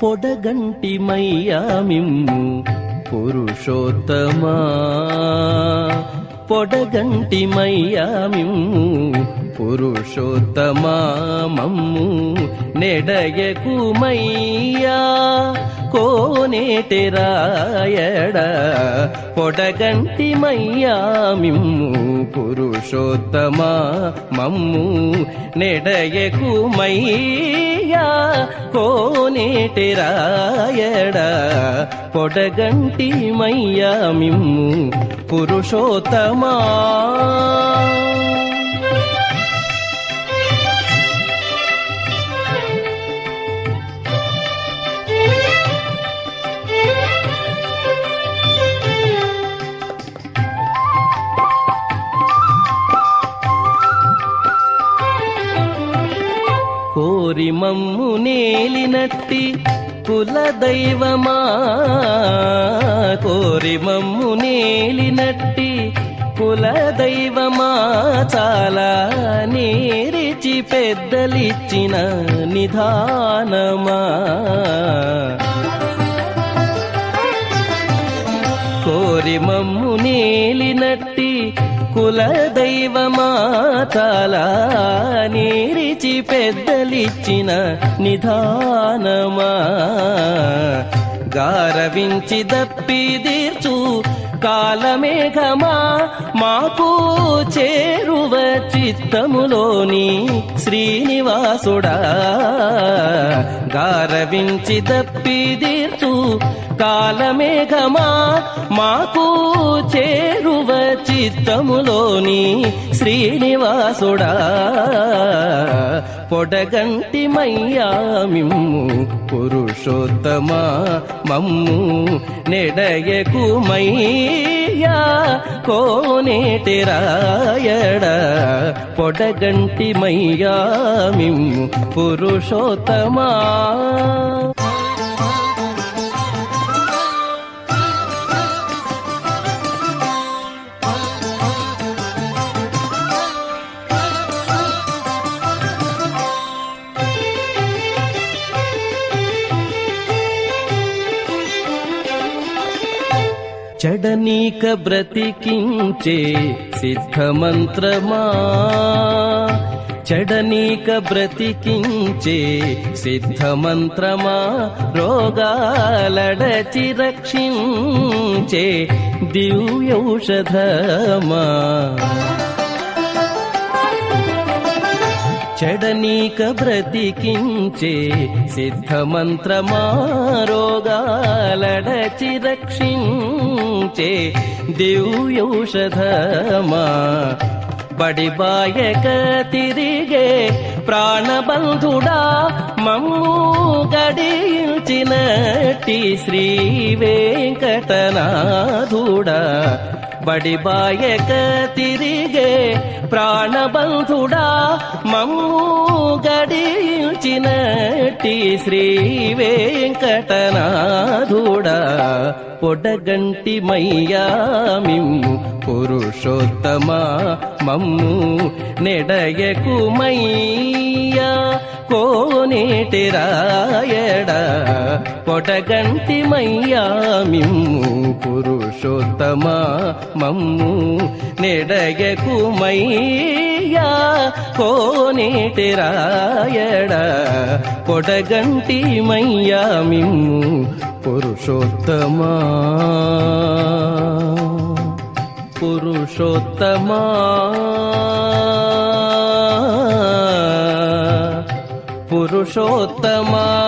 పొడగంటి మయ్యా మిమ్ము పురుషోత్తమా పొడగంటి మయ్యా మిమ్ము పురుషోత్తమా మమ్ము నెడయకు మయ్యా కోనేటెరాయడ పొడగంటి మయ్యా మిమ్ము పురుషోత్తమా మమ్ము నెడయకు మయ్యా కోనేటెరాయడ పొడగంటి మయ్యా మిమ్ము పురుషోత్తమా కోరి మమ్ము నేలినట్టి కుల దైవమా కోరి మమ్ము నేలినట్టి కుల దైవమా చాలా నేరిచి పెద్దలిచ్చిన నిధానమా కోరి మమ్ము నేలినట్టి కుల దైవమా చాలా నీరిచి పెద్దలిచ్చిన నిధానమా గారవించి దప్పిదీర్చు కాలమేఘమా మాకు చేరువ చిత్తములోని శ్రీనివాసుడా గారవించి దప్పిదీర్చు కాలమేఘమా మాకు చేరువ చిత్తములోని శ్రీనివాసుడా పొడగంటి మయ్యా మిమ్ము పురుషోత్తమా మమ్ము నెడయకు మయ్యా కోనేటిరాయడ పొడగంటి మయ్యా మిమ్ము పురుషోత్తమా చెడనీక బ్రతికించే సిద్ధమంత్రమా చెడనీక బ్రతికించే సిద్ధమంత్రమా రోగాలడచి రక్షించే దివ్యౌషధమా చెడనీక బ్రతికించే సిద్ధమంత్రమా రోగాలడచి రక్షించే దివ్యౌషధమా బడిబాయక తిరిగే ప్రాణబంధుడా మమ్ము గడించినట్టి శ్రీ వెంకటనాథుడా బడిబాయక తిరిగే ప్రాణబంధుడా మమ్ము గడించినట్టి శ్రీ వెంకటనాథుడా పొడగంటి మయ్యా మిమ్ము పురుషోత్తమా మమ్ము నెడయకు మయ్యా కోనేటిరాయడ పొటగంటి మయ్యా మిమ్ము పురుషోత్తమా మమ్ము నెడయకు మయ్యా కోనేటిరాయడ పొటగంటి మయ్యా మిమ్ము పురుషోత్తమా పురుషోత్తమా పురుషోత్తమా